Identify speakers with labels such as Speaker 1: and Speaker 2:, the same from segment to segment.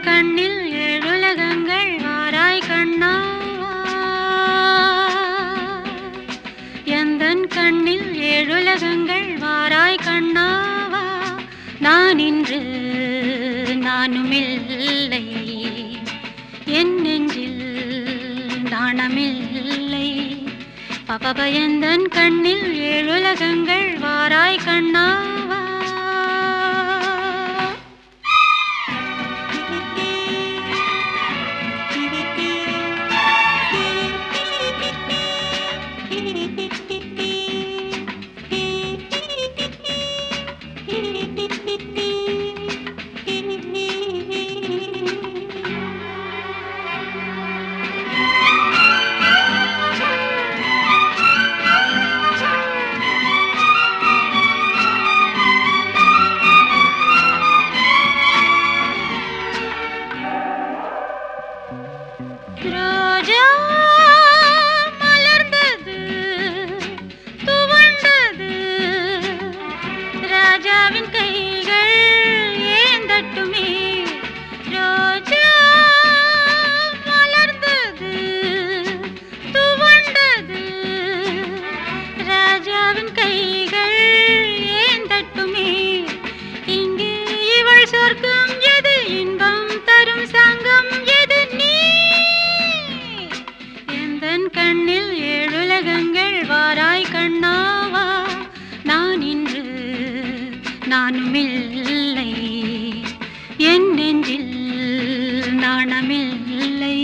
Speaker 1: கண்ணில் ஏழுலகங்கள் வாராய் கண்ணா எந்தன் கண்ணில் ஏழுலகங்கள் வாராய் கண்ணாவா நான் இன்று நானுமில்லை என் நெஞ்சில் நாணமில்லை பபபயந்தன் கண்ணில் ஏழுலகங்கள் வாராய் கண்ணாவா ரோஜா மலர்ந்தது துவண்டது ராஜாவின் கைகள் ஏந்தட்டுமே ரோஜா மலர்ந்தது துவண்டது ராஜாவின் கைகள் ஏந்தட்டுமே இங்கே இவள் சொர்க்கம் எது இன்பம் தரும் சங்கம் எது நீ எந்தன் கண்ணில் ஏழுலகங்கள் வாராய் கண்ணாவா நான் இன்று நானுமில்லை என் நெஞ்சில் நாணமில்லை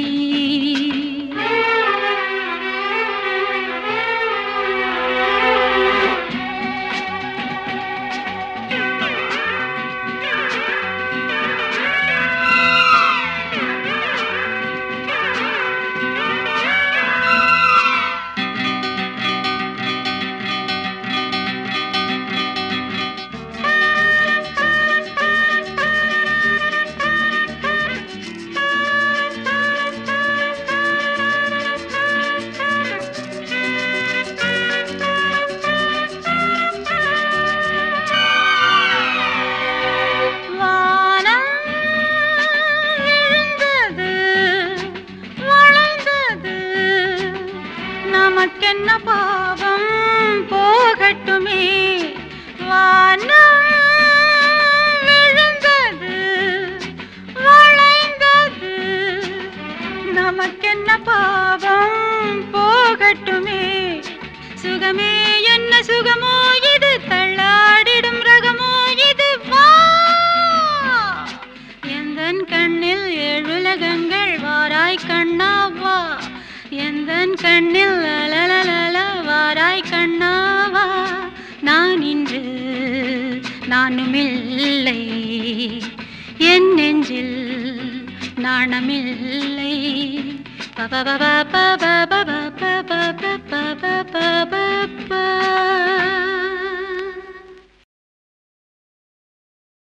Speaker 1: வானம் விழுந்தது வளைந்தது நமக்கென்ன பாவம் போகட்டுமே வானம் விழுந்தது வளைந்தது நமக்கென்ன பாவம் போகட்டுமே சுகமே என்ன சுகமோ இது தள்ளாடிடும் ரகமோ இது வா எந்தன் கண்ணில் ஏழுலகங்கள் வாராய் கண்ணாவா எந்தன் கண்ணில் லலலலல வாராய் கண்ணாவா நான் இன்று நானுமில்லை என் நெஞ்சில் நாணமில்லை பபபப பபபப